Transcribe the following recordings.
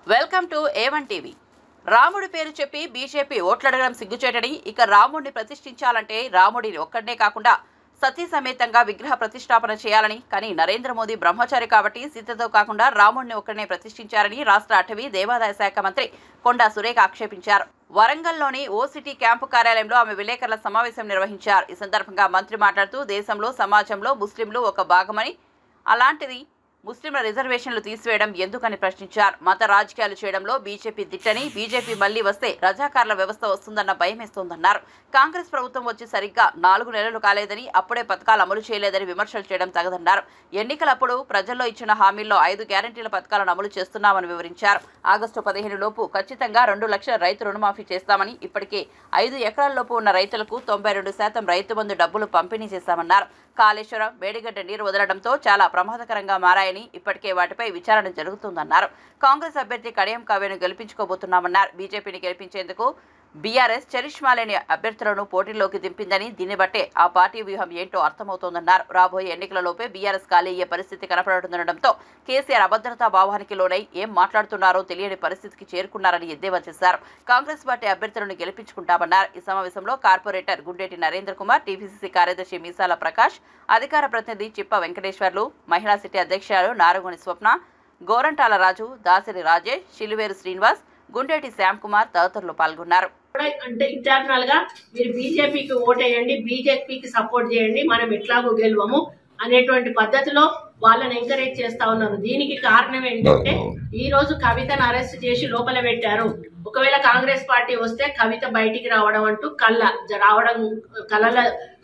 welcome to A1 TV రాముడి పేరు చెప్పి బీజేపీ ఓట్లడగడం సిగ్గుచేటని ఇక రాముడిని ప్రతిష్ఠించాలంటే రాముడిని ఒక్కడే కాకుండా సతీ సమేతంగా విగ్రహ ప్రతిష్టాపన చేయాలని కానీ నరేంద్ర మోదీ బ్రహ్మచారి కాబట్టి సీతతో కాకుండా రాముడిని ఒక్కడనే ప్రతిష్ఠించారని రాష్ట్ర అటవీ దేవాదాయ శాఖ మంత్రి కొండా సురేఖ ఆక్షేపించారు వరంగల్లోని ఓసిటీ క్యాంపు కార్యాలయంలో ఆమె విలేకరుల సమావేశం నిర్వహించారు ఈ సందర్భంగా మంత్రి మాట్లాడుతూ దేశంలో సమాజంలో ముస్లింలు ఒక భాగమని అలాంటిది ముస్లింల రిజర్వేషన్లు తీసివేయడం ఎందుకని ప్రశ్నించారు మత రాజకీయాలు చేయడంలో బీజేపీ దిట్టని బీజేపీ మళ్లీ వస్తే రజాకార్ల వ్యవస్థ వస్తుందన్న భయమేస్తోందన్నారు కాంగ్రెస్ ప్రభుత్వం వచ్చి సరిగ్గా నాలుగు నెలలు కాలేదని అప్పుడే పథకాలు అమలు చేయలేదని విమర్శలు చేయడం తగదన్నారు ఎన్నికలప్పుడు ప్రజల్లో ఇచ్చిన హామీల్లో ఐదు గ్యారంటీల పథకాలను అమలు చేస్తున్నామని వివరించారు ఆగస్టు పదిహేను లోపు ఖచ్చితంగా రెండు లక్షల రైతు రుణమాఫీ చేస్తామని ఇప్పటికే ఐదు ఎకరాల లోపు ఉన్న రైతులకు తొంభై రెండు శాతం రైతు బంధు డబ్బులు పంపిణీ చేశామన్నారు కాళేశ్వరం వేడిగడ్డ నీరు వదలడంతో చాలా ప్రమాదకరంగా మారాయని ఇప్పటికే వాటిపై విచారణ జరుగుతుందన్నారు కాంగ్రెస్ అభ్యర్థి కడియం కావ్యను గెలిపించుకోబోతున్నామన్నారు బీజేపీని గెలిపించేందుకు బీఆర్ఎస్ చరిష్మా లేని అభ్యర్థులను పోటీలోకి దింపిందని దీన్ని బట్టే ఆ పార్టీ వ్యూహం ఏంటో అర్థమవుతోందన్నారు రాబోయే ఎన్నికలలోపే బీఆర్ఎస్ ఖాళీ అయ్యే పరిస్థితి కనపడుతుండటంతో కేసీఆర్ అభద్రతా భావానికి లోనై ఏం మాట్లాడుతున్నారో తెలియని పరిస్థితికి చేరుకున్నారని ఎద్దేవా చేశారు కాంగ్రెస్ పార్టీ అభ్యర్థులను గెలిపించుకుంటామన్నారు ఈ సమావేశంలో కార్పొరేటర్ గుండేటి నరేంద్ర కుమార్ టీపీసీసీ కార్యదర్శి మీసాల ప్రకాష్ అధికార ప్రతినిధి చిప్ప వెంకటేశ్వర్లు మహిళా సిటీ అధ్యక్షురాలు నారగొని స్వప్న గోరంటాల రాజు దాసరి రాజేష్ శిలువేరు శ్రీనివాస్ గుండేటి శ్యామ్ కుమార్ తదితరులు పాల్గొన్నారు కూడా అంటే ఇంటర్నల్ గా మీరు బీజేపీకి ఓటేయండి బీజేపీకి సపోర్ట్ చేయండి మనం ఎట్లాగో గెలవము అనేటువంటి పద్ధతిలో వాళ్ళని ఎంకరేజ్ చేస్తా ఉన్నారు దీనికి కారణం ఏంటంటే ఈ రోజు కవితను అరెస్ట్ చేసి లోపల పెట్టారు ఒకవేళ కాంగ్రెస్ పార్టీ వస్తే కవిత బయటికి రావడం అంటూ కళ్ళ జ- రావడం కళల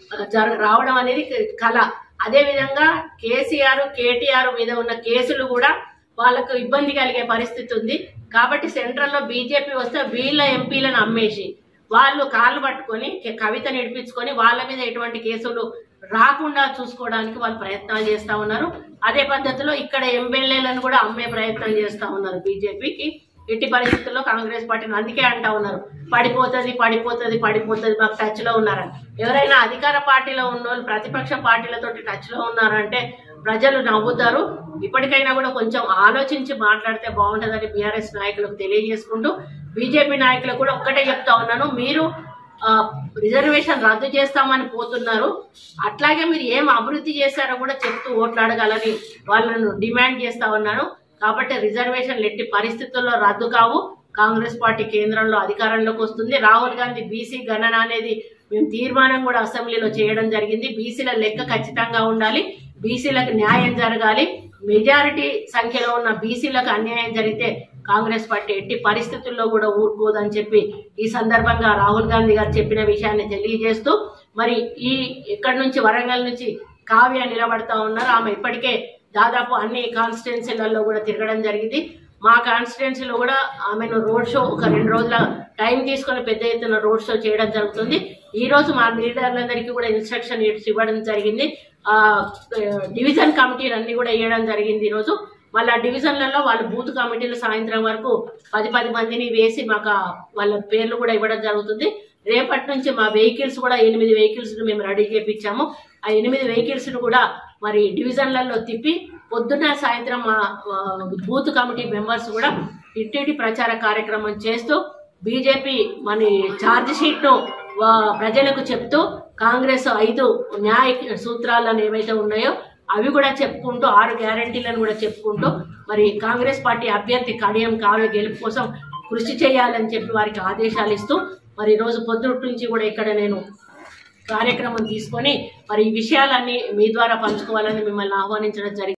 జర- రావడం అనేది కళ అదే విధంగా కేసీఆర్ కేటీఆర్ మీద ఉన్న కేసులు కూడా వాళ్ళకు ఇబ్బంది కలిగే పరిస్థితి ఉంది కాబట్టి సెంట్రల్ లో బీజేపీ వస్తే వీళ్ళ ఎంపీలను అమ్మేసి వాళ్ళు కాళ్ళు పట్టుకొని కె- కవిత నడిపించుకొని వాళ్ళ మీద ఎటువంటి కేసులు రాకుండా చూసుకోవడానికి వాళ్ళు ప్రయత్నాలు చేస్తా ఉన్నారు అదే పద్ధతిలో ఇక్కడ ఎమ్మెల్యేలను కూడా అమ్మే ప్రయత్నం చేస్తా ఉన్నారు బీజేపీకి ఎట్టి పరిస్థితుల్లో కాంగ్రెస్ పార్టీని అందుకే అంటా ఉన్నారు పడిపోతుంది పడిపోతుంది పడిపోతుంది మాకు టచ్ లో ఉన్నారని ఎవరైనా అధికార పార్టీలో ఉన్న వాళ్ళు ప్రతిపక్ష పార్టీలతో టచ్ లో ఉన్నారంటే ప్రజలు నవ్వుతారు ఇప్పటికైనా కూడా కొంచెం ఆలోచించి మాట్లాడితే బాగుంటుందని బీఆర్ఎస్ నాయకులకు తెలియజేసుకుంటూ బీజేపీ నాయకులకు కూడా ఒక్కటే చెప్తా ఉన్నాను మీరు ఆ, రిజర్వేషన్ రద్దు చేస్తామని పోతున్నారు అట్లాగే మీరు ఏం అభివృద్ధి చేశారో కూడా చెప్తూ ఓట్లు అడగాలని వాళ్ళను డిమాండ్ చేస్తా ఉన్నాను కాబట్టి రిజర్వేషన్లు ఎట్టి పరిస్థితుల్లో రద్దు కావు కాంగ్రెస్ పార్టీ కేంద్రంలో అధికారంలోకి వస్తుంది రాహుల్ గాంధీ బీసీ గణన అనేది మేము తీర్మానం కూడా అసెంబ్లీలో చేయడం జరిగింది బీసీల లెక్క ఖచ్చితంగా ఉండాలి బీసీలకు న్యాయం జరగాలి మెజారిటీ సంఖ్యలో ఉన్న బీసీలకు అన్యాయం జరిగితే కాంగ్రెస్ పార్టీ ఎట్టి పరిస్థితుల్లో కూడా ఊరుకోదని చెప్పి ఈ సందర్భంగా రాహుల్ గాంధీ గారు చెప్పిన విషయాన్ని తెలియజేస్తూ మరి ఈ ఇక్కడి నుంచి వరంగల్ నుంచి కావ్య నిలబడతా ఉన్నారు ఆమె ఇప్పటికే దాదాపు అన్ని కాన్స్టిట్యున్సీలలో కూడా తిరగడం జరిగింది మా కాన్స్టిట్యున్సీలో కూడా ఆమెను రోడ్ షో ఒక రెండు రోజుల టైం తీసుకొని పెద్ద ఎత్తున రోడ్ షో చేయడం జరుగుతుంది ఈ రోజు మా లీడర్లందరికీ కూడా ఇన్స్ట్రక్షన్ ఇవ్వడం జరిగింది ఆ డివిజన్ కమిటీలు అన్ని కూడా ఇవ్వడం జరిగింది ఈ రోజు మళ్ళీ ఆ డివిజన్లలో వాళ్ళు బూత్ కమిటీలు సాయంత్రం వరకు పది పది మందిని వేసి మాకు ఆ వాళ్ళ పేర్లు కూడా ఇవ్వడం జరుగుతుంది రేపటి నుంచి మా వెహికల్స్ కూడా ఎనిమిది వెహికల్స్ మేము రెడీ చేపించాము ఆ ఎనిమిది వెహికల్స్ కూడా మరి డివిజన్లలో తిప్పి పొద్దున్న సాయంత్రం మా ఆ, బూత్ కమిటీ మెంబర్స్ కూడా ఇంటింటి ప్రచార కార్యక్రమం చేస్తూ బీజేపీ మన ఛార్జ్ షీట్ ను ప్రజలకు చెప్తూ కాంగ్రెస్ ఐదు న్యాయ సూత్రాలను ఏవైతే ఉన్నాయో అవి కూడా చెప్పుకుంటూ ఆరు గ్యారంటీలను కూడా చెప్పుకుంటూ మరి కాంగ్రెస్ పార్టీ అభ్యర్థి కడియం కావ్య గెలుపు కోసం కృషి చేయాలని చెప్పి వారికి ఆదేశాలు ఇస్తూ మరి ఈ రోజు పొద్దుటి నుంచి కూడా ఇక్కడ నేను కార్యక్రమం తీసుకొని మరి ఈ విషయాలన్నీ మీ ద్వారా పంచుకోవాలని మిమ్మల్ని ఆహ్వానించడం జరిగింది